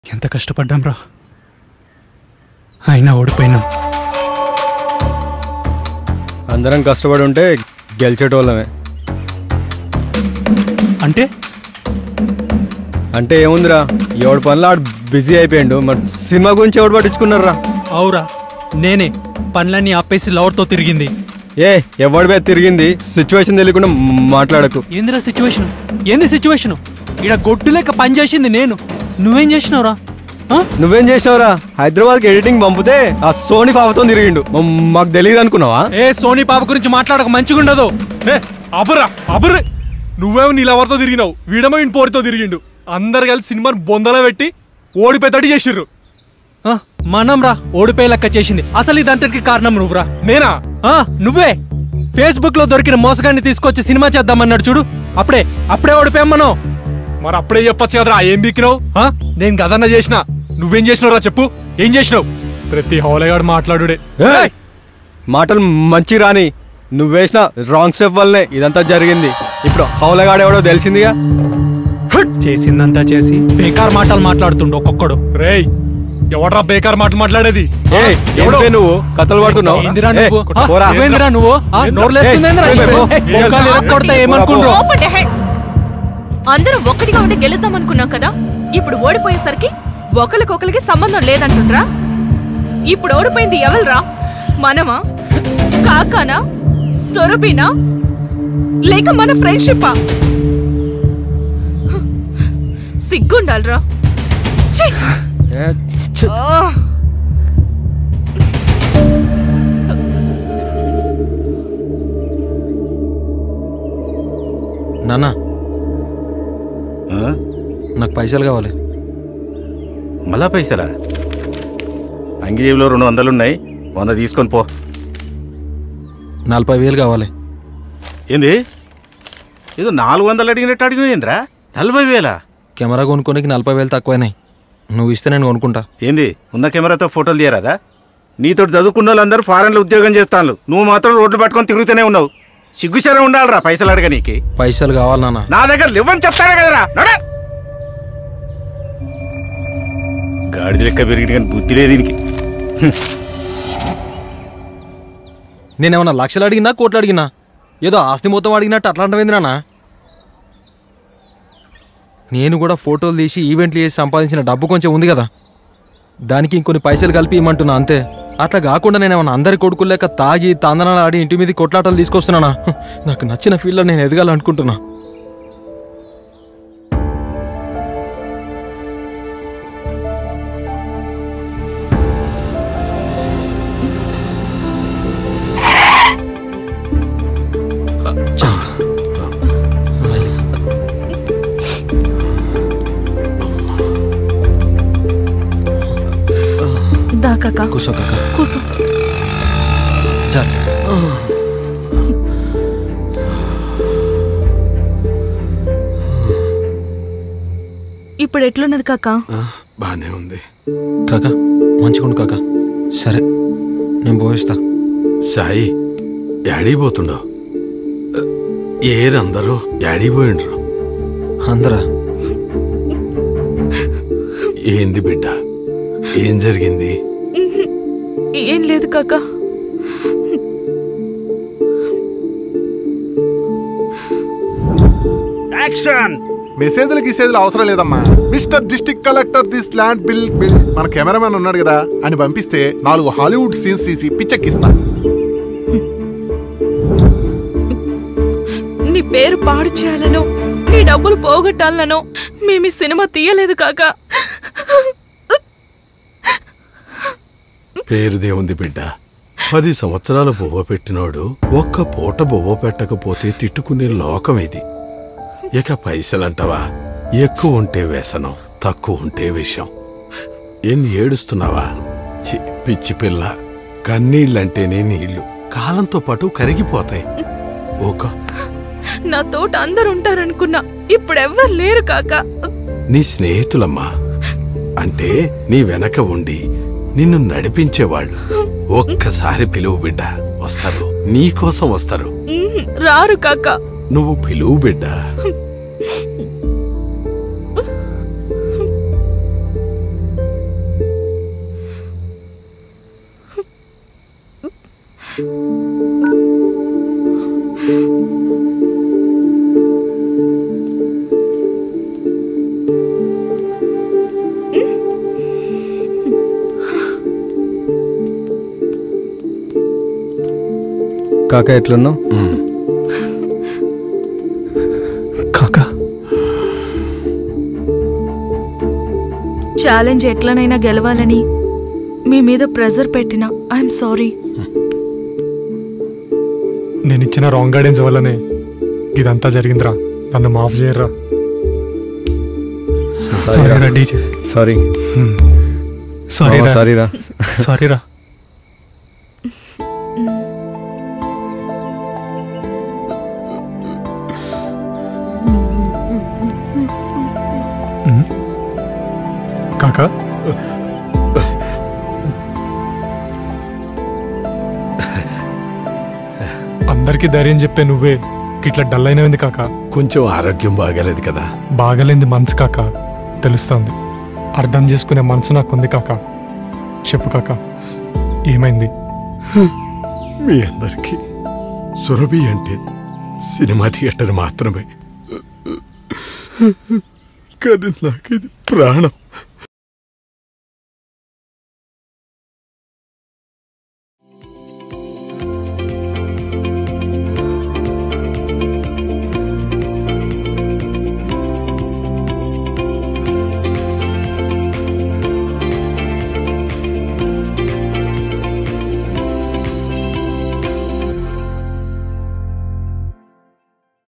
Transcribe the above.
ఎంత కష్టపడ్డాం రా అయినా ఓడిపోయినాం అందరం కష్టపడి ఉంటే గెలిచేటోళ్ళమే అంటే అంటే ఏముందిరా ఎవడి పనులు ఆడు బిజీ అయిపోయిండు మరి సినిమా గురించి ఎవడు పట్టించుకున్నారా అవురా నేనే పనులన్నీ ఆపేసి లవర్తో తిరిగింది ఏ ఎవడి మీద తిరిగింది సిచ్యువేషన్ తెలియకుండా మాట్లాడకు ఏందిరా సిచ్యువేషన్ ఏంది సిచ్యువేషన్ ఈడ గొడ్డు లెక్క పని చేసింది నేను నువ్వేం చేసినావురా ఆ? నువ్వేం చేసినావురా హైదరాబాద్కి ఎడిటింగ్ పంపితే ఆ సోనీ పాపతో తిరిగిండు మ- మాకు తెలియదు అనుకున్నావా ఏ సోనీ పాప గురించి మాట్లాడక మంచిగుండదు ఏ అబురా అబుర్రే నువ్వేమో నీలెవరితో తిరిగినావు వీడమో ఇంటి పోరితో తిరిగిండు అందరు కలిసి సినిమాని బొందలో పెట్టి ఓడిపోయేటట్టు చేసిర్రు ఆ, మనం రా ఓడిపోయే లెక్క చేసింది అసలు ఇదంతటికి కారణం నువ్వురా నేనా ఆ, నువ్వే ఫేస్బుక్ లో దొరికిన మోసగాన్ని తీసుకొచ్చి సినిమా చేద్దామన్నాడు చూడు అప్పుడే అప్పుడే ఓడిపోయాం మనం మరి అప్పుడే చెప్పొచ్చు కదరా ఏం బీకినావు ఆ? నేను గదన్న చేసిన నువ్వేం చేసినావురా చెప్పు ఏం చేసినావు ప్రతి హోలగాడు మాట్లాడుడే ఏయ్! మాటలు మంచి రాని నువ్వేసిన రాంగ్ స్టెప్ వల్లనే ఇదంతా జరిగింది ఇప్పుడు హౌలగాడెవడో తెలిసిందిగా చేసిందంతా చేసి బేకార్ మాటలు మాట్లాడుతుండు ఒక్కొక్కడు రేయ్ ఎవడ్రా బేకార్ మాట మాట్లాడేది ఏ ఎవడో? ఏంటే నువ్వు కథలు పడుతున్నావు ఏందిరా ఏ, నువ్వు ఆ, పోరా. నువ్వేందిరా నువ్వు ఆ, నోర్లేస్తుందేందిరా? ఏయ్, ఏ, పో. ఏ, మోకాలు ఇరక్కొడితే ఏమనుకుండ్రు కోపండి, హే. అందరం ఒక్కటిగా ఉండి గెలుద్దాం అనుకున్నాం కదా ఇప్పుడు ఓడిపోయేసరికి ఒకరికొకరికి సంబంధం లేదంటుండ్రా ఇప్పుడు ఓడిపోయింది ఎవరురా మనమా కాకానా సొరబీనా లేక మన ఫ్రెండ్షిప్పా సిగ్గుండాలరా ఛీ! ఏ, ఛ్, ఆ. నాన్న ఆ? నాకు పైసలు కావాలి మళ్ళా పైసలా అంగి జేబులో రెండు వందలున్నాయి వంద తీసుకొని పో నలభై వేలు కావాలి ఏంది ఏదో నాలుగు వందలు అడిగినట్టు అడిగినరా నలభై వేలా కెమెరా కొనుక్కోనికి నలభై వేలు తక్కువైనాయి నువ్వు ఇస్తే నేను కొనుక్కుంటా ఏంది ఉన్న కెమెరాతో ఫోటోలు తీయరాదా నీతో చదువుకున్న వాళ్ళందరూ ఫారెన్లో ఉద్యోగం చేస్తాను నువ్వు మాత్రం రోడ్లు పట్టుకొని తిరుగుతూనే ఉన్నావు సిగ్గుశరం ఉండాలిరా పైసలు అడగ నీకు పైసలు కావాలి నాన్న నా దగ్గర లేవని చెప్తారా కదరా నడు. గాడిద లెక్క పెరిగి కానీ బుద్ధి లేదు దీనికి నేనేమన్నా లక్షలు అడిగినా కోట్లు అడిగినా ఏదో ఆస్తి మొత్తం అడిగినట్టు అట్లాంటివేంది నాన్న నేను కూడా ఫోటోలు తీసి ఈవెంట్లు చేసి సంపాదించిన డబ్బు కొంచెం ఉంది కదా దానికి ఇంకొన్ని పైసలు కలిపి ఇమ్మంటున్నా అంతే అట్లా కాకుండా నేనేమన్నా అందరి కొడుకులు లేక తాగి తందనాలు ఆడి ఇంటి మీద కొట్లాటలు తీసుకొస్తున్నానా హ్, నాకు నచ్చిన ఫీల్డ్లో నేను ఎదగాలనుకుంటున్నా దా కాకా కూసో కాక కూసో చాలు ఇప్పుడు ఎట్లున్నది కాకా బానే ఉంది కాక మంచిగుండు కాక సరే నేను పోయిస్తా సాయి యాడిపోతుండో ఏరందరూ యాడిపోయిండ్రు అందరా ఏంది బిడ్డ ఏం జరిగింది ఏం లేదు కాకా మెసేజ్లు గిసేజ్లు అవసరం లేదమ్మా mister district collector this land bill bill మన కెమెరామెన్ ఉన్నాడు కదా అని పంపిస్తే నాలుగు హాలీవుడ్ సీన్స్ తీసి పిచ్చెక్కిస్తా నీ పేరు పాడు చేయాలనో నీ డబ్బులు పోగొట్టాలనో మేము ఈ సినిమా తీయలేదు కాకా పేరుదే ఉంది బిడ్డ పది సంవత్సరాలు బొవ్వ పెట్టినోడు ఒక్క పూట బొవ్వ పెట్టకపోతే తిట్టుకునే లోకం ఇది ఇక పైసలంటవా ఎక్కువ ఉంటే వ్యసనం తక్కువ ఉంటే విషం ఎన్ని ఏడుస్తున్నావా చి, పిచ్చి పిల్ల కన్నీళ్ళంటేనే నీళ్లు కాలంతో పాటు కరిగిపోతాయి ఓక నా తోట అందరు ఉంటారనుకున్నా ఇప్పుడు ఎవ్వరు లేరు కాకా నీ స్నేహితులమ్మా అంటే నీ వెనక ఉండి నిన్ను నడిపించేవాళ్ళు ఒక్కసారి పిలువు బిడ్డ వస్తారు నీకోసం వస్తారు ఉహుం, రారు కాకా నువ్వు పిలువు బిడ్డ కాక ఎట్లున్నావు కాకా ఛాలెంజ్ ఎట్లనైనా గెలవాలని మీ మీద ప్రెజర్ పెట్టిన ఐఎమ్ సారీ నేను ఇచ్చిన రాంగ్ గైడెన్స్ వల్లనే ఇదంతా జరిగిందిరా నన్ను మాఫ్ చేయరా సారీ రా డీజే సారీ సారీ రా సారీ రా సారీ రా కాకా అందరికీ ధైర్యం చెప్పే నువ్వే ఇట్లా డల్ అయినవింది కాకా కొంచెం ఆరోగ్యం బాగాలేదు కదా బాగలేంది మనసు కాక తెలుస్తుంది అర్థం చేసుకునే మనసు నాకుంది కాక చెప్పు కాక ఏమైంది మీ అందరికీ సురభి అంటే సినిమా థియేటర్ మాత్రమే కానీ నాకు ఇది ప్రాణం